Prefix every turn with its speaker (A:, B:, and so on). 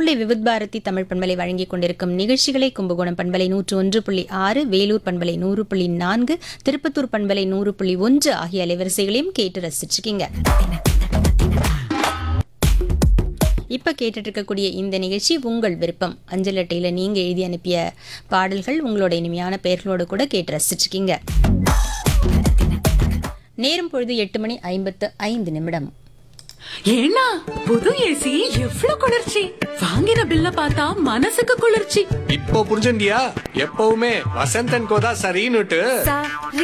A: நம்முடைய விவித் பாரதி தமிழ் பண்பலை வழங்கிக் கொண்டிருக்கும் நிகழ்ச்சிகளை கும்பகோணம் பண்பலை நூற்று ஒன்று புள்ளி ஆறு வேலூர் பண்பலை நூறு புள்ளி நான்கு திருப்பத்தூர் பண்பலை நூறு புள்ளி ஒன்று ஆகிய அலைவரிசைகளையும் கேட்டு ரசிச்சிருக்கீங்க இப்ப கேட்டுட்டு இருக்கக்கூடிய இந்த நிகழ்ச்சி உங்கள் விருப்பம் அஞ்சல் அட்டையில நீங்க எழுதி அனுப்பிய பாடல்கள் உங்களோட இனிமையான பெயர்களோடு கூட கேட்டு ரசிச்சிருக்கீங்க நேரம் பொழுது எட்டு மணி ஐம்பத்து ஐந்து நிமிடம்
B: ஏன்னா புது ஏசி எவ்வளவு குளிர்ச்சி வாங்கின பில்ல பார்த்தா மனசுக்கு குளிர்ச்சி
C: இப்போ புரிஞ்சுண்டியா எப்பவுமே வசந்தன் கோதா சரின்னுட்டு